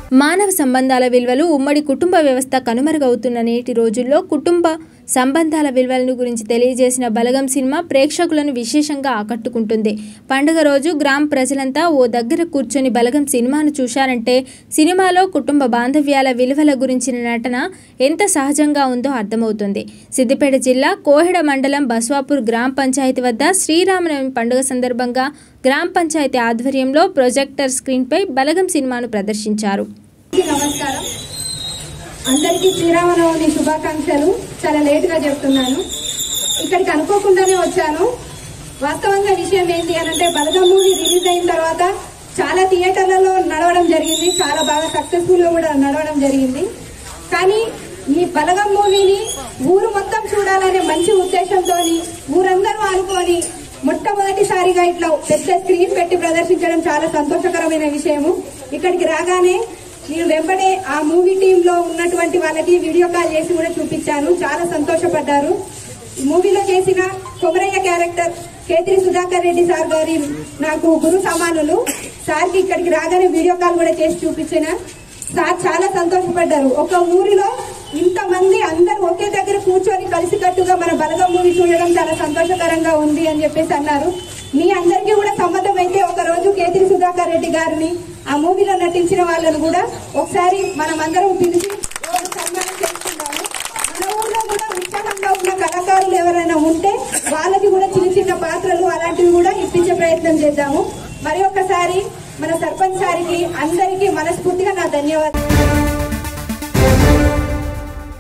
మానవ సంబంధాల విలువలు ఉమ్మడి కుటుంబ వ్యవస్థ కనుమరుగవుతున్న నేటి రోజుల్లో కుటుంబ సంబంధాల విలువలను గురించి తెలియజేసిన బలగం సినిమా ప్రేక్షకులను విశేషంగా ఆకట్టుకుంటుంది పండుగ రోజు గ్రామ ప్రజలంతా ఓ దగ్గర కూర్చొని బలగం సినిమాను చూశారంటే సినిమాలో కుటుంబ బాంధవ్యాల విలువల గురించిన నటన ఎంత సహజంగా ఉందో అర్థమవుతుంది సిద్దిపేట జిల్లా కోహెడ మండలం బస్వాపూర్ గ్రామ పంచాయతీ వద్ద శ్రీరామనవమి పండుగ సందర్భంగా గ్రామ పంచాయతీ ఆధ్వర్యంలో ప్రొజెక్టర్ స్క్రీన్పై బలగం సినిమాను ప్రదర్శించారు నమస్కారం అందరికీ శ్రీరామనవమి శుభాకాంక్షలు చాలా లేట్ గా చెప్తున్నాను ఇక్కడికి అనుకోకుండానే వచ్చాను వాస్తవంగా విషయం ఏంటి అనంటే బలగం మూవీ రిలీజ్ అయిన తర్వాత చాలా థియేటర్లలో నడవడం జరిగింది చాలా బాగా సక్సెస్ఫుల్ గా కూడా నడవడం జరిగింది కానీ ఈ బలగం మూవీని ఊరు మొత్తం చూడాలనే మంచి ఉద్దేశంతో ఊరందరూ అనుకొని మొట్టమొదటిసారిగా ఇట్లా పెద్ద స్క్రీన్ పెట్టి ప్రదర్శించడం చాలా సంతోషకరమైన విషయము ఇక్కడికి రాగానే నేను వెంబడే ఆ మూవీ టీమ్ లో ఉన్నటువంటి వాళ్ళకి వీడియో కాల్ చేసి కూడా చూపించాను చాలా సంతోషపడ్డారు ఈ మూవీలో చేసిన కొమరయ్య క్యారెక్టర్ కేతిరి సుధాకర్ రెడ్డి సార్ గారి నాకు గురు సమానులు సార్కి ఇక్కడికి రాగానే వీడియో కాల్ కూడా చేసి చూపించిన సార్ చాలా సంతోషపడ్డారు ఒక ఊరిలో ఇంతమంది అందరు ఒకే దగ్గర కూర్చొని కలిసికట్టుగా మన బలగం మూవీ చూడడం చాలా సంతోషకరంగా ఉంది అని చెప్పేసి అన్నారు మీ అందరికీ కూడా సమ్మతం అయితే ఒక రోజు కేతిరి సుధాకర్ రెడ్డి గారిని ఆ మూవీలో నటించిన వాళ్ళని కూడా ఒకసారి మనం అందరం పిలిచి ఒక సన్మానం చేసుకుందాము మన ఊర్లో కూడా ఉత్సాహంగా ఉన్న కళాకారులు ఎవరైనా ఉంటే వాళ్ళకి కూడా చిన్న చిన్న పాత్రలు అలాంటివి కూడా ఇప్పించే ప్రయత్నం చేద్దాము మరి ఒక్కసారి మన సర్పంచ్ సారికి అందరికీ మనస్ఫూర్తిగా నా ధన్యవాదాలు